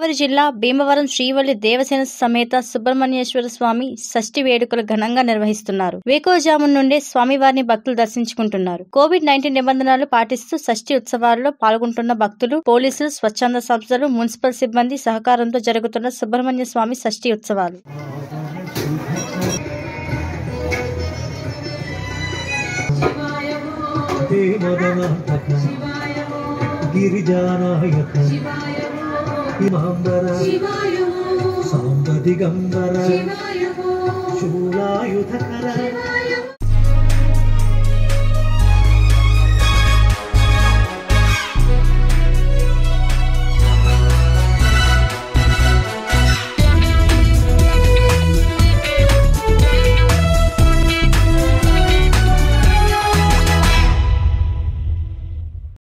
గోదావరి జిల్లా భీమవరం శ్రీవల్లి దేవసేన సమేత సుబ్రహ్మణ్యేశ్వర స్వామి షష్ఠి వేడుకలు ఘనంగా నిర్వహిస్తున్నారు వేకోజామున్ నుండే స్వామివారిని భక్తులు దర్శించుకుంటున్నారు కోవిడ్ నైన్టీన్ నిబంధనలు పాటిస్తూ షష్ఠి ఉత్సవాల్లో పాల్గొంటున్న భక్తులు పోలీసులు స్వచ్ఛంద సంస్థలు మున్సిపల్ సిబ్బంది సహకారంతో జరుగుతున్న సుబ్రహ్మణ్య స్వామి షష్ఠి ఉత్సవాలు దేవదనాథక గిరిజానాయక హిమాంబర సాంబ దిగంబర శూలాయుధకర